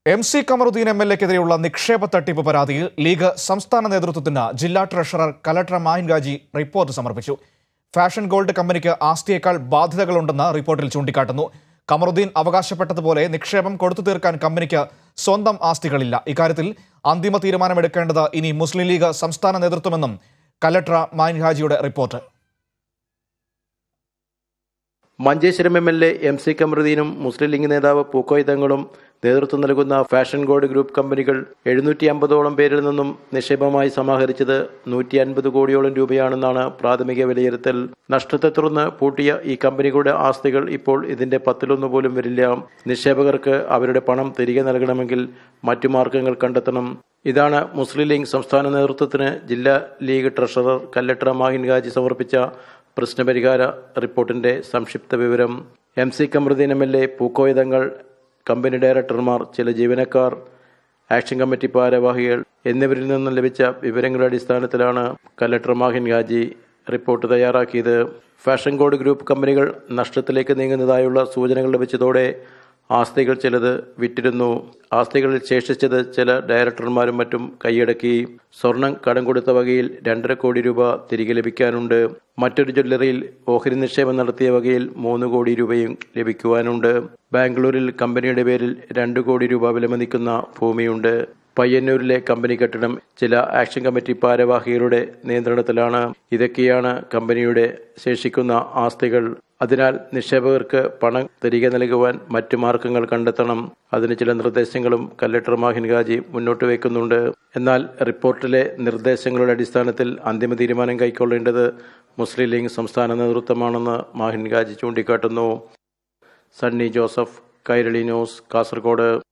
M C Kamaruddin M L എക്കെതിരെയുള്ള നിക്ഷേപ തട്ടിപ്പ് പരാതിയിൽ ലീഗ് സംസ്ഥാന നേതൃത്വത്തിന് ജില്ലാ treasurer collector Mahin Haji report സമർപ്പിച്ചു ഫാഷൻ ഗോൾഡ് കമ്പനിക്ക് ആസ്തിയേക്കാൾ ബാധ്യതകളുണ്ടെന്ന് റിപ്പോർട്ടിൽ ചൂണ്ടിക്കാട്ടുന്നു കമറുദ്ദീൻ അവകാശപ്പെട്ടതുപോലെ നിക്ഷേപം കൊടുത്തു തീർക്കാൻ കമ്പനിക്ക് സ്വന്തം ആസ്തികളില്ല ഇക്കാര്യത്തിൽ അന്തിമ തീരുമാനമെടുക്കേണ്ടത് ഇനി മുസ്ലിം ലീഗ് സംസ്ഥാന നേതൃത്വമെന്നും കലക്ടർ മാഹിൻ ഹാജിയുടെ report Manjeshwaram M L A M C കമറുദ്ദീനും മുസ്ലിം ലീഗ് നേതാവ് പൂക്കോയ് തങ്ങളും നേതൃത്വം നൽകുന്ന ഫാഷൻ ഗോൾഡ് ഗ്രൂപ്പ് കമ്പനികൾ എഴുന്നൂറ്റി അമ്പതോളം പേരിൽ നിന്നും നിക്ഷേപമായി സമാഹരിച്ചത് നൂറ്റി അൻപത് കോടിയോളം രൂപയാണെന്നാണ് പ്രാഥമിക വിലയിരുത്തൽ നഷ്ടത്തെ തുടർന്ന് പൂട്ടിയ ഈ കമ്പനികളുടെ ആസ്തികൾ ഇപ്പോൾ ഇതിന്റെ പത്തിലൊന്ന് പോലും വരില്ല നിക്ഷേപകർക്ക് അവരുടെ പണം തിരികെ നൽകണമെങ്കിൽ മറ്റു മാർഗങ്ങൾ കണ്ടെത്തണം ഇതാണ് മുസ്ലിം ലീഗ് സംസ്ഥാന നേതൃത്വത്തിന് ജില്ലാ ലീഗ് ട്രഷറർ കല്ലട്ര മാഹിൻ ഗാജി സമർപ്പിച്ച പ്രശ്നപരിഹാര റിപ്പോർട്ടിന്റെ സംക്ഷിപ്ത വിവരം M C Kamaruddin M L A Pookoya Thangal company ഡയറക്ടർമാർ ചില ജീവനക്കാർ ആക്ഷൻ കമ്മിറ്റി ഭാരവാഹികൾ എന്നിവരിൽ നിന്നും ലഭിച്ച വിവരങ്ങളുടെ അടിസ്ഥാനത്തിലാണ് കലക്ടർ മാഹിൻ ഗാജി റിപ്പോർട്ട് തയ്യാറാക്കിയത് ഫാഷൻ കോഡ് ഗ്രൂപ്പ് കമ്പനികൾ നഷ്ടത്തിലേക്ക് നീങ്ങുന്നതായുള്ള സൂചനകൾ ലഭിച്ചതോടെ ആസ്തികൾ ചിലത് വിറ്റിരുന്നു ആസ്തികളിൽ ശേഷിച്ചത് ചില ഡയറക്ടർമാരും മറ്റും കൈയടക്കി സ്വർണം കടം കൊടുത്ത വകയിൽ രണ്ടര കോടി രൂപ തിരികെ ലഭിക്കാനുണ്ട് മറ്റൊരു ജ്വല്ലറിയിൽ ഓഹരി നിക്ഷേപം നടത്തിയ വകയിൽ മൂന്ന് കോടി രൂപയും ലഭിക്കുവാനുണ്ട് ബാംഗ്ലൂരിൽ കമ്പനിയുടെ പേരിൽ രണ്ട് കോടി രൂപ വിലമതിക്കുന്ന ഭൂമിയുണ്ട് പയ്യന്നൂരിലെ കമ്പനി കെട്ടിടം ചില ആക്ഷൻ കമ്മിറ്റി ഭാരവാഹികളുടെ നിയന്ത്രണത്തിലാണ് ഇതൊക്കെയാണ് കമ്പനിയുടെ ശേഷിക്കുന്ന ആസ്തികൾ അതിനാൽ നിക്ഷേപകർക്ക് പണം തിരികെ നൽകുവാൻ മറ്റു മാർഗങ്ങൾ കണ്ടെത്തണം അതിന് ചില നിർദ്ദേശങ്ങളും കലക്ടർ മാഹിൻ ഗാജി മുന്നോട്ട് വയ്ക്കുന്നുണ്ട് എന്നാൽ റിപ്പോർട്ടിലെ നിർദ്ദേശങ്ങളുടെ അടിസ്ഥാനത്തിൽ അന്തിമ തീരുമാനം കൈക്കൊള്ളേണ്ടത് മുസ്ലിം ലീഗ് സംസ്ഥാന നേതൃത്വമാണെന്ന് മാഹിൻ ഗാജി ചൂണ്ടിക്കാട്ടുന്നു സണ്ണി ജോസഫ് കൈരളി ന്യൂസ് കാസർഗോഡ്